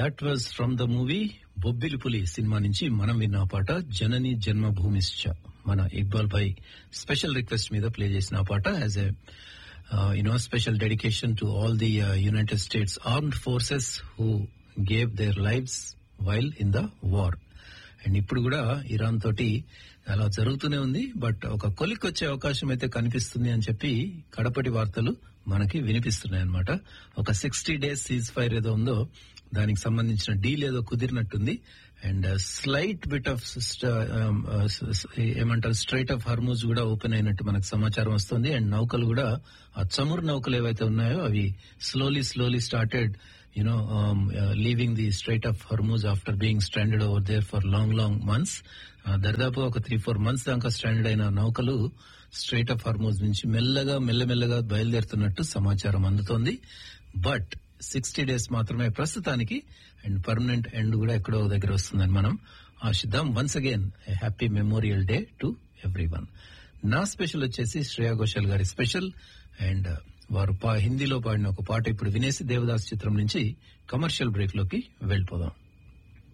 that was from the movie Bobbili Puli cinema నుంచి మనం విన్న ఆ పాట జనని జన్మభూమిశ్చ మన ఇక్బాల్ భాయ్ స్పెషల్ రిక్వెస్ట్ మీద ప్లే చేసిన ఆ పాట as a you know special dedication to all the United States armed forces who gave their lives while in the war and ఇప్పుడు కూడా ఇరాన్ తోటి అలా జరుగుతూనే ఉంది బట్ ఒక కొలిక్ వచ్చే అవకాశం అయితే కనిపిస్తుంది అని చెప్పి కడపటి వార్తలు మనకి వినిపిస్తున్నాయి అనమాట ఒక సిక్స్టీ డేస్ సీజ్ ఫైర్ ఏదో ఉందో దానికి సంబంధించిన డీల్ ఏదో కుదిరినట్టుంది అండ్ స్లైట్ బిట్ ఆఫ్ ఏమంటారు స్ట్రైట్ ఆఫ్ హర్మూజ్ కూడా ఓపెన్ అయినట్టు మనకు సమాచారం వస్తుంది అండ్ నౌకలు కూడా ఆ చమురు నౌకలు ఏవైతే ఉన్నాయో అవి slowly slowly started you know leaving the strait of Hormuz after being stranded over there for long long months దరిదాపు ఒక త్రీ ఫోర్ మంత్స్ దాకా స్టాండర్డ్ అయిన నౌకలు స్ట్రైట్ ఆఫ్ హర్మూజ్ నుంచి మెల్లగా మెల్లమెల్లగా బయలుదేరుతున్నట్టు సమాచారం అందుతోంది బట్ సిక్స్టీ డేస్ మాత్రమే ప్రస్తుతానికి అండ్ పర్మనెంట్ ఎండ్ కూడా ఎక్కడో దగ్గర వస్తుందని మనం ఆశిద్దాం once again happy memorial day to everyone నా స్పెషల్ వచ్చేసి శ్రేయా ఘోషాల్ గారి స్పెషల్ అండ్ వారు పా- హిందీలో పాడిన ఒక పాట ఇప్పుడు వినేసి దేవదాస్ చిత్రం నుంచి కమర్షియల్ బ్రేక్ లోకి వెళ్ళిపోదాం